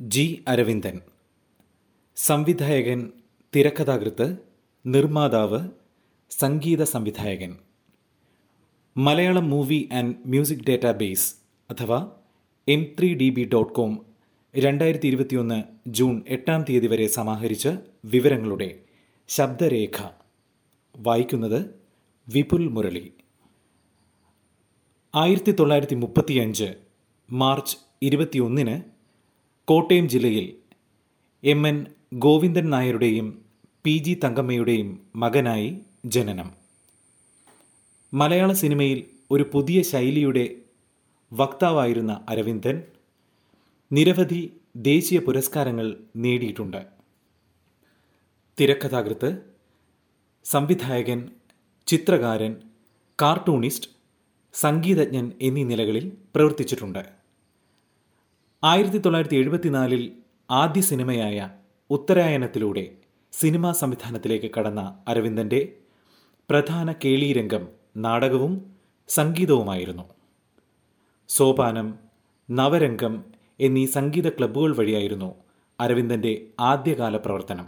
G Aravindan സംവിധായകൻ തിരക്കഥാകൃത്ത് നിർമ്മാതാവ് സംഗീത സംവിധായകൻ Malayalam movie and music database അഥവാ M three D B dot com രണ്ടായിരത്തി ഇരുപത്തിയൊന്ന് ജൂൺ എട്ടാം തീയതി വരെ സമാഹരിച്ച വിവരങ്ങളുടെ ശബ്ദരേഖ വായിക്കുന്നത് വിപുൽ മുരളി ആയിരത്തി തൊള്ളായിരത്തി മുപ്പത്തിയഞ്ച് മാർച്ച് ഇരുപത്തിയൊന്നിന് കോട്ടയം ജില്ലയിൽ എം എൻ ഗോവിന്ദൻ നായരുടെയും പി ജി തങ്കമ്മയുടെയും മകനായി ജനനം മലയാള സിനിമയിൽ ഒരു പുതിയ ശൈലിയുടെ വക്താവായിരുന്ന അരവിന്ദൻ നിരവധി ദേശീയ പുരസ്കാരങ്ങൾ നേടിയിട്ടുണ്ട് തിരക്കഥാകൃത്ത് സംവിധായകൻ ചിത്രകാരൻ കാർട്ടൂണിസ്റ്റ് സംഗീതജ്ഞൻ എന്നീ നിലകളിൽ പ്രവർത്തിച്ചിട്ടുണ്ട് ആയിരത്തി തൊള്ളായിരത്തി എഴുപത്തിനാലിൽ ആദ്യ സിനിമയായ ഉത്തരായനത്തിലൂടെ സിനിമാ സംവിധാനത്തിലേക്ക് കടന്ന അരവിന്ദൻ്റെ പ്രധാന കേളീരംഗം നാടകവും സംഗീതവുമായിരുന്നു സോപാനം നവരംഗം എന്നീ സംഗീത ക്ലബ്ബുകൾ വഴിയായിരുന്നു അരവിന്ദൻ്റെ ആദ്യകാല പ്രവർത്തനം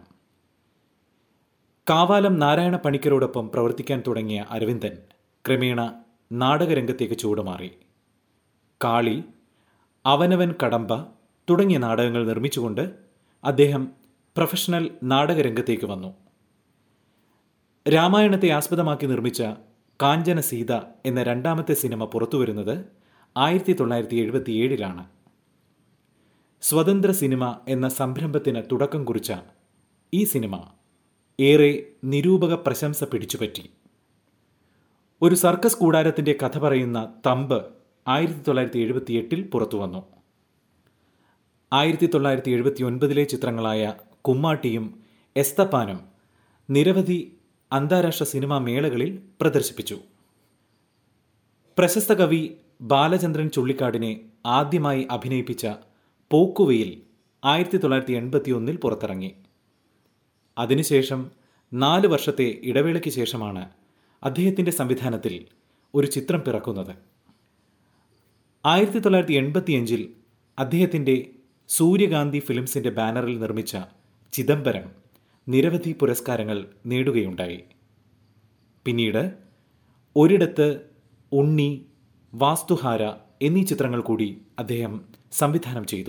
കാവാലം നാരായണ പണിക്കരോടൊപ്പം പ്രവർത്തിക്കാൻ തുടങ്ങിയ അരവിന്ദൻ ക്രമേണ നാടകരംഗത്തേക്ക് ചൂടുമാറി കാളി അവനവൻ കടമ്പ തുടങ്ങിയ നാടകങ്ങൾ നിർമ്മിച്ചുകൊണ്ട് അദ്ദേഹം പ്രൊഫഷണൽ നാടകരംഗത്തേക്ക് വന്നു രാമായണത്തെ ആസ്പദമാക്കി നിർമ്മിച്ച കാഞ്ചന സീത എന്ന രണ്ടാമത്തെ സിനിമ പുറത്തുവരുന്നത് ആയിരത്തി തൊള്ളായിരത്തി എഴുപത്തിയേഴിലാണ് സ്വതന്ത്ര സിനിമ എന്ന സംരംഭത്തിന് തുടക്കം കുറിച്ച ഈ സിനിമ ഏറെ നിരൂപക പ്രശംസ പിടിച്ചുപറ്റി ഒരു സർക്കസ് കൂടാരത്തിന്റെ കഥ പറയുന്ന തമ്പ് ആയിരത്തി തൊള്ളായിരത്തി എഴുപത്തി എട്ടിൽ പുറത്തു വന്നു ആയിരത്തി തൊള്ളായിരത്തി എഴുപത്തി ഒൻപതിലെ ചിത്രങ്ങളായ കുമ്മാട്ടിയും എസ്തപ്പാനും നിരവധി അന്താരാഷ്ട്ര സിനിമാ മേളകളിൽ പ്രദർശിപ്പിച്ചു പ്രശസ്ത കവി ബാലചന്ദ്രൻ ചുള്ളിക്കാടിനെ ആദ്യമായി അഭിനയിപ്പിച്ച പോക്കുവയിൽ ആയിരത്തി തൊള്ളായിരത്തി എൺപത്തി ഒന്നിൽ പുറത്തിറങ്ങി അതിനുശേഷം നാല് വർഷത്തെ ഇടവേളയ്ക്ക് ശേഷമാണ് അദ്ദേഹത്തിൻ്റെ സംവിധാനത്തിൽ ഒരു ചിത്രം പിറക്കുന്നത് ആയിരത്തി തൊള്ളായിരത്തി എൺപത്തിയഞ്ചിൽ അദ്ദേഹത്തിൻ്റെ സൂര്യകാന്തി ഫിലിംസിൻ്റെ ബാനറിൽ നിർമ്മിച്ച ചിദംബരം നിരവധി പുരസ്കാരങ്ങൾ നേടുകയുണ്ടായി പിന്നീട് ഒരിടത്ത് ഉണ്ണി വാസ്തുഹാര എന്നീ ചിത്രങ്ങൾ കൂടി അദ്ദേഹം സംവിധാനം ചെയ്തു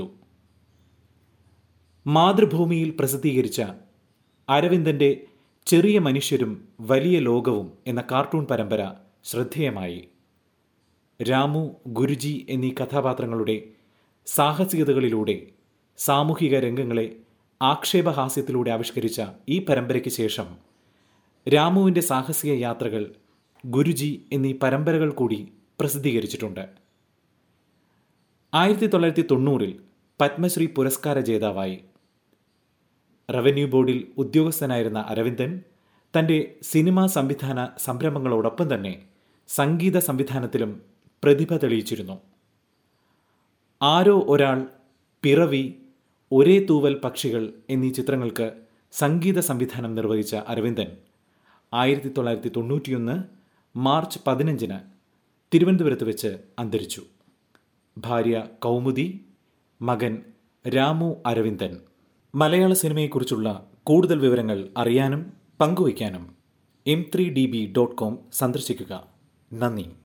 മാതൃഭൂമിയിൽ പ്രസിദ്ധീകരിച്ച അരവിന്ദൻ്റെ ചെറിയ മനുഷ്യരും വലിയ ലോകവും എന്ന കാർട്ടൂൺ പരമ്പര ശ്രദ്ധേയമായി രാമു ഗുരുജി എന്നീ കഥാപാത്രങ്ങളുടെ സാഹസികതകളിലൂടെ സാമൂഹിക രംഗങ്ങളെ ആക്ഷേപഹാസ്യത്തിലൂടെ ആവിഷ്കരിച്ച ഈ പരമ്പരയ്ക്ക് ശേഷം രാമുവിൻ്റെ സാഹസിക യാത്രകൾ ഗുരുജി എന്നീ പരമ്പരകൾ കൂടി പ്രസിദ്ധീകരിച്ചിട്ടുണ്ട് ആയിരത്തി തൊള്ളായിരത്തി തൊണ്ണൂറിൽ പത്മശ്രീ പുരസ്കാര ജേതാവായി റവന്യൂ ബോർഡിൽ ഉദ്യോഗസ്ഥനായിരുന്ന അരവിന്ദൻ തൻ്റെ സിനിമാ സംവിധാന സംരംഭങ്ങളോടൊപ്പം തന്നെ സംഗീത സംവിധാനത്തിലും പ്രതിഭ തെളിയിച്ചിരുന്നു ആരോ ഒരാൾ പിറവി ഒരേ തൂവൽ പക്ഷികൾ എന്നീ ചിത്രങ്ങൾക്ക് സംഗീത സംവിധാനം നിർവഹിച്ച അരവിന്ദൻ ആയിരത്തി തൊള്ളായിരത്തി തൊണ്ണൂറ്റിയൊന്ന് മാർച്ച് പതിനഞ്ചിന് തിരുവനന്തപുരത്ത് വെച്ച് അന്തരിച്ചു ഭാര്യ കൗമുദി മകൻ രാമു അരവിന്ദൻ മലയാള സിനിമയെക്കുറിച്ചുള്ള കൂടുതൽ വിവരങ്ങൾ അറിയാനും പങ്കുവയ്ക്കാനും M three D B dot com സന്ദർശിക്കുക നന്ദി